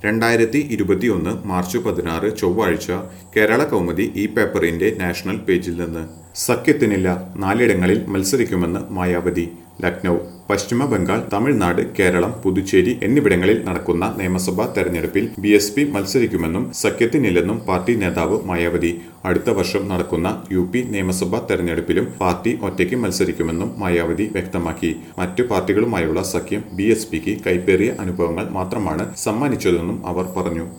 രണ്ടായിരത്തി ഇരുപത്തിയൊന്ന് മാർച്ച് പതിനാറ് ചൊവ്വാഴ്ച കേരള കൗമുദി ഈ പേപ്പറിന്റെ നാഷണൽ പേജിൽ നിന്ന് സഖ്യത്തിനില്ല നാലിടങ്ങളിൽ മത്സരിക്കുമെന്ന് മായാവതി ലക്നൗ പശ്ചിമ ബംഗാൾ തമിഴ്നാട് കേരളം പുതുച്ചേരി എന്നിവിടങ്ങളിൽ നടക്കുന്ന നിയമസഭാ തെരഞ്ഞെടുപ്പിൽ ബി എസ് പി മത്സരിക്കുമെന്നും സഖ്യത്തിനില്ലെന്നും പാർട്ടി നേതാവ് മായാവതി അടുത്ത വർഷം നടക്കുന്ന യു പി നിയമസഭാ തെരഞ്ഞെടുപ്പിലും പാർട്ടി ഒറ്റയ്ക്ക് മത്സരിക്കുമെന്നും മായാവതി വ്യക്തമാക്കി മറ്റു പാർട്ടികളുമായുള്ള സഖ്യം ബി എസ് പിക്ക് കൈപ്പേറിയ അനുഭവങ്ങൾ മാത്രമാണ് സമ്മാനിച്ചതെന്നും അവർ പറഞ്ഞു